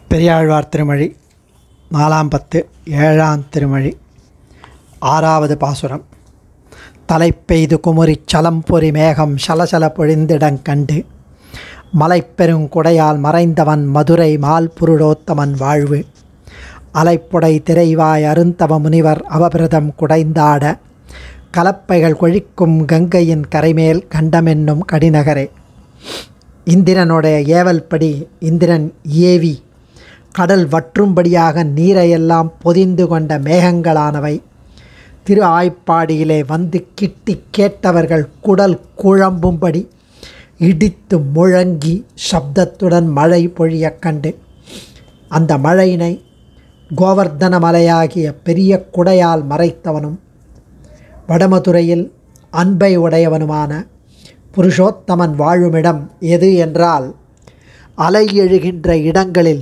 பெரியாழ்வார் திருமொழி நாலாம் பத்து ஏழாம் திருமொழி ஆறாவது பாசுரம் தலைப்பெய்து குமுறிச் சலம்பொறி மேகம் சலசல பொழிந்திடங் கண்டு மலைப்பெருங்குடையால் மறைந்தவன் மதுரை மால் புருடோத்தமன் வாழ்வு அலைப்புடை திரைவாய் அருந்தவ முனிவர் அவபிரதம் குடைந்தாட கலப்பைகள் கொழிக்கும் கங்கையின் கரைமேல் கண்டமென்னும் கடிநகரே இந்திரனுடைய ஏவல்படி இந்திரன் ஏவி கடல் வற்றும்படியாக நீரையெல்லாம் பொதிந்து கொண்ட மேகங்களானவை திரு ஆய்ப்பாடியிலே வந்து கிட்டி கேட்டவர்கள் குடல் குழம்பும்படி இடித்து முழங்கி சப்தத்துடன் மழை பொழியக் கண்டு அந்த மழையினை கோவர்தன மலையாகிய பெரிய குடையால் மறைத்தவனும் வடமதுரையில் அன்பை உடையவனுமான புருஷோத்தமன் வாழுமிடம் எது என்றால் அலை எழுகின்ற இடங்களில்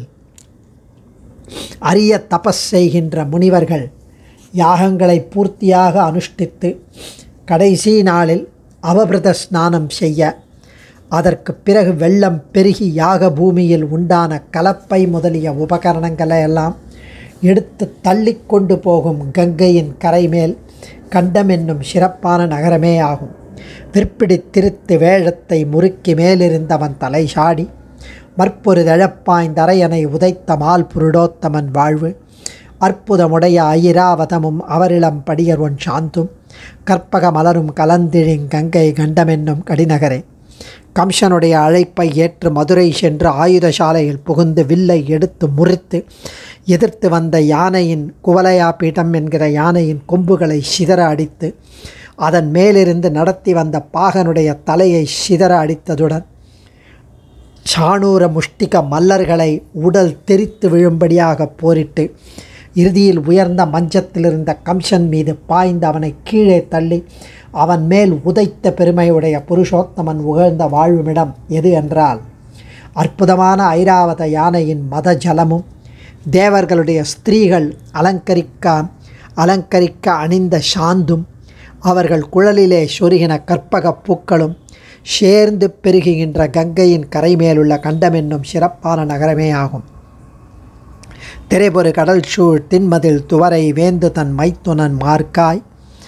அரிய தபஸ் செய்கின்ற முனிவர்கள் யாகங்களை பூர்த்தியாக அனுஷ்டித்து கடைசி நாளில் அவபிரத ஸ்நானம் செய்ய அதற்கு பிறகு வெள்ளம் பெருகி யாக பூமியில் உண்டான கலப்பை முதலிய உபகரணங்களை எல்லாம் எடுத்து தள்ளிக்கொண்டு போகும் கங்கையின் கரைமேல் கண்டம் என்னும் சிறப்பான நகரமே ஆகும் விற்பிடி திருத்து வேழத்தை முறுக்கி மேலிருந்தவன் தலை சாடி மற்பொருதழப்பாய்ந்தரையனை உதைத்த மால் புருடோத்தமன் வாழ்வு அற்புதமுடைய ஐராவதமும் அவரிளம் படியர்வன் சாந்தும் கற்பக மலரும் கலந்திழிங் கங்கை கண்டமென்னும் கடிநகரே கம்சனுடைய அழைப்பை ஏற்று மதுரை சென்று ஆயுதசாலையில் புகுந்து வில்லை எடுத்து முறித்து எதிர்த்து வந்த யானையின் குவலையா பீடம் என்கிற யானையின் கொம்புகளை சிதற அடித்து அதன் மேலிருந்து நடத்தி வந்த பாகனுடைய தலையை சிதற அடித்ததுடன் சாணூர முஷ்டிக மல்லர்களை உடல் தெரித்து விழும்படியாக போரிட்டு இறுதியில் உயர்ந்த மஞ்சத்திலிருந்த கம்சன் மீது பாய்ந்து அவனை கீழே தள்ளி அவன் மேல் உதைத்த பெருமையுடைய புருஷோத்தமன் உகழ்ந்த வாழ்வுமிடம் எது என்றால் அற்புதமான ஐராவத யானையின் மத ஜலமும் தேவர்களுடைய ஸ்திரீகள் அலங்கரிக்க அலங்கரிக்க அணிந்த சாந்தும் அவர்கள் குழலிலே சொருகின கற்பக பூக்களும் சேர்ந்து பெருகுகின்ற கங்கையின் கரைமேலுள்ள கண்டம் என்னும் சிறப்பான நகரமே ஆகும் திரைபொரு கடல் சூழ் தின்மதில் துவரை வேந்து தன் மைத்துனன் மார்க்காய்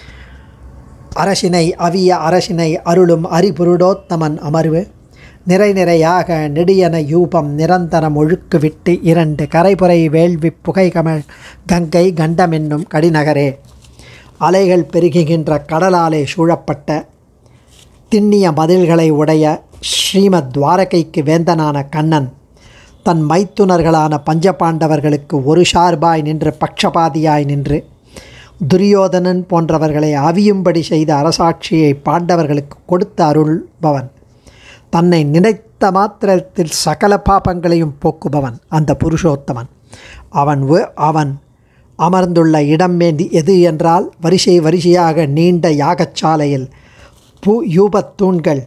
அரசினை அவிய அரசினை அருளும் அரிபுருடோத்தமன் அமர்வு நிறை நிறையாக நெடியன யூபம் நிரந்தரம் ஒழுக்கு விட்டு இரண்டு கரைபுரை வேள்வி புகைகமழ் கங்கை கண்டம் என்னும் கடிநகரே அலைகள் பெருகுகின்ற கடலாலே சூழப்பட்ட திண்ணிய மதில்களை உடைய ஸ்ரீமத் துவாரகைக்கு வேந்தனான கண்ணன் தன் மைத்துனர்களான பஞ்சபாண்டவர்களுக்கு ஒரு சார்பாய் நின்று பக்ஷபாதியாய் நின்று துரியோதனன் போன்றவர்களை அவியும்படி செய்த அரசாட்சியை பாண்டவர்களுக்கு கொடுத்து அருள்பவன் தன்னை நினைத்த மாத்திரத்தில் சகல பாபங்களையும் போக்குபவன் அந்த புருஷோத்தமன் அவன் அவன் அமர்ந்துள்ள இடம் வேண்டி எது என்றால் வரிசை வரிசையாக நீண்ட யாகச்சாலையில் பூ யூபத்தூண்கள்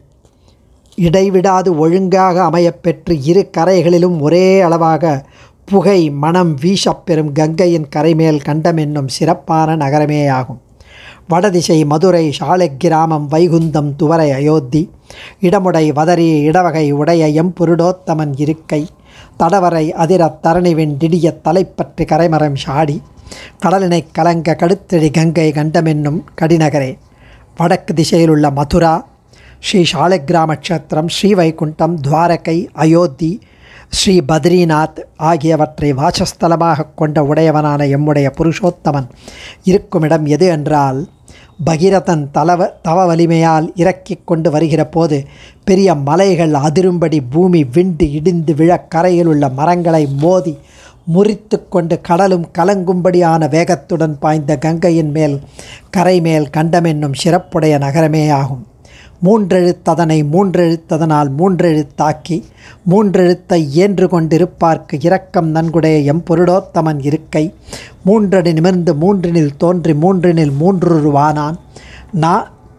இடைவிடாது ஒழுங்காக அமையப்பெற்று இரு கரைகளிலும் ஒரே அளவாக புகை மனம் வீசப்பெறும் கங்கையின் கரைமேல் கண்டம் என்னும் சிறப்பான நகரமே ஆகும் வடதிசை மதுரை சாலைக்கிராமம் வைகுந்தம் துவரை அயோத்தி இடமுடை வதரி இடவகை உடைய எம்புருடோத்தமன் இருக்கை தடவரை அதிர தரணிவின் டிடிய தலைப்பற்றி கரைமரம் சாடி கடலினை கலங்க கடுத்தெழி கங்கை கண்டமென்னும் கடிநகரே வடக்கு திசையில் உள்ள மதுரா ஸ்ரீ சாலக்கிராம க்ஷேத்திரம் ஸ்ரீவைகுண்டம் துவாரகை அயோத்தி ஸ்ரீ பத்ரிநாத் ஆகியவற்றை வாசஸ்தலமாக கொண்ட உடையவனான எம்முடைய புருஷோத்தமன் இருக்குமிடம் எது என்றால் பகிரதன் தலவ தவ வலிமையால் இறக்கி கொண்டு வருகிற போது பெரிய மலைகள் அதிரும்படி பூமி விண்டு இடிந்து விழ கரையில் உள்ள மரங்களை மோதி முறித்து கொண்டு கடலும் கலங்கும்படியான வேகத்துடன் பாய்ந்த கங்கையின் மேல் கரை மேல் கண்டமென்னும் சிறப்புடைய நகரமே ஆகும் மூன்றெழுத்ததனை மூன்றெழுத்ததனால் மூன்றெழுத்தாக்கி மூன்றெழுத்தை இயன்று கொண்டிருப்பார்க்கு இரக்கம் நன்குடைய எம்பொருடோத்தமன் இருக்கை மூன்றடி நிமிர்ந்து மூன்றினில் தோன்றி மூன்றினில் மூன்றுருவானான் நா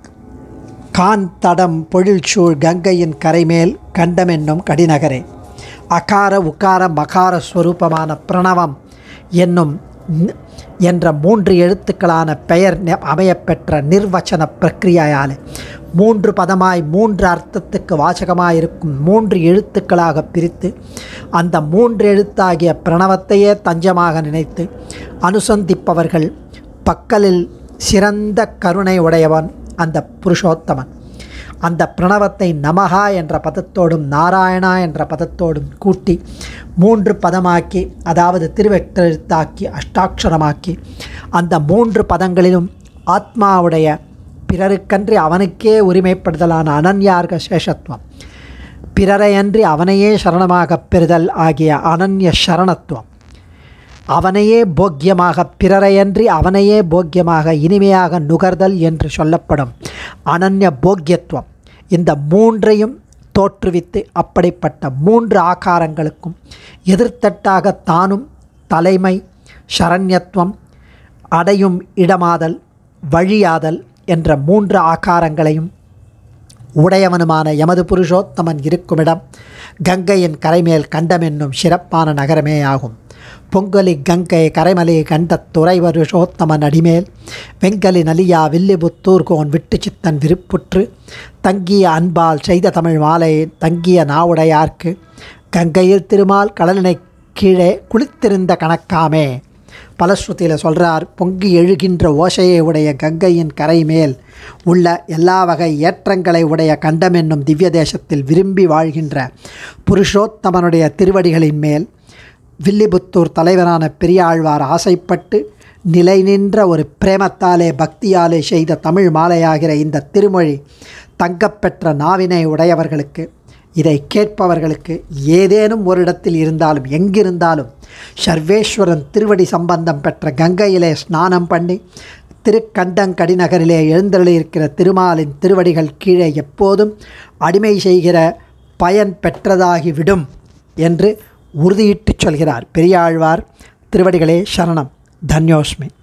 கான் தடம் பொழில்சூழ் கங்கையின் கரைமேல் கண்டமென்னும் கடிநகரே அகார உகார மகார ஸ்வரூபமான பிரணவம் என்னும் என்ற மூன்று எழுத்துக்களான பெயர் அமையப்பெற்ற நிர்வச்சன பிரக்கிரியால் மூன்று பதமாய் மூன்று அர்த்தத்துக்கு வாசகமாயிருக்கும் மூன்று எழுத்துக்களாக பிரித்து அந்த மூன்று எழுத்தாகிய பிரணவத்தையே தஞ்சமாக நினைத்து அனுசந்திப்பவர்கள் பக்கலில் சிறந்த கருணை உடையவன் அந்த புருஷோத்தமன் அந்த பிரணவத்தை நமகா என்ற பதத்தோடும் நாராயணா என்ற பதத்தோடும் கூட்டி மூன்று பதமாக்கி அதாவது திருவெட்டெழுத்தாக்கி அஷ்டாட்சரமாக்கி அந்த மூன்று பதங்களிலும் ஆத்மாவுடைய பிறருக்கன்றி அவனுக்கே உரிமைப்படுதலான அனன்யார்க சேஷத்துவம் பிறரையன்றி அவனையே சரணமாகப் பெறுதல் ஆகிய அனன்ய சரணத்துவம் அவனையே போக்கியமாக பிறரையன்றி அவனையே போக்கியமாக இனிமையாக நுகர்தல் என்று சொல்லப்படும் அனன்ய போக்கியத்துவம் இந்த மூன்றையும் தோற்றுவித்து அப்படிப்பட்ட மூன்று ஆகாரங்களுக்கும் எதிர்த்தட்டாக தானும் தலைமை சரண்யத்துவம் அடையும் இடமாதல் வழியாதல் என்ற மூன்று ஆகாரங்களையும் உடையவனுமான எமது புருஷோத்தமன் இருக்குமிடம் கங்கையின் கரைமேல் கண்டம் என்னும் சிறப்பான நகரமே ஆகும் பொங்கலி கங்கை கரைமலி கண்ட துறை வருஷோத்தமன் அடிமேல் வெங்கலி நலியா வில்லிபுத்தூர் கோன் விட்டு சித்தன் விருப்புற்று தங்கிய அன்பால் செய்த தமிழ் மாலை தங்கிய நாவுடையார்க்கு கங்கையில் திருமால் கடலினை கீழே குளித்திருந்த கணக்காமே பலஸ்ருதியில் சொல்கிறார் பொங்கி எழுகின்ற ஓசையை உடைய கங்கையின் கரை மேல் உள்ள எல்லா வகை ஏற்றங்களை உடைய கண்டம் என்னும் திவ்ய தேசத்தில் விரும்பி வாழ்கின்ற புருஷோத்தமனுடைய திருவடிகளின் மேல் வில்லிபுத்தூர் தலைவரான பெரியாழ்வார் ஆசைப்பட்டு நிலை நின்ற ஒரு பிரேமத்தாலே பக்தியாலே செய்த தமிழ் மாலையாகிற இந்த திருமொழி தங்கப்பெற்ற நாவினை உடையவர்களுக்கு இதை கேட்பவர்களுக்கு ஏதேனும் ஒரு இடத்தில் இருந்தாலும் எங்கிருந்தாலும் சர்வேஸ்வரன் திருவடி சம்பந்தம் பெற்ற கங்கையிலே ஸ்நானம் பண்ணி திருக்கண்டங்கடி நகரிலே எழுந்தருளியிருக்கிற திருமாலின் திருவடிகள் கீழே எப்போதும் அடிமை செய்கிற பயன் பெற்றதாகிவிடும் என்று உறுதியிட்டுச் சொல்கிறார் பெரியாழ்வார் திருவடிகளே சரணம் தன்யோஸ்மி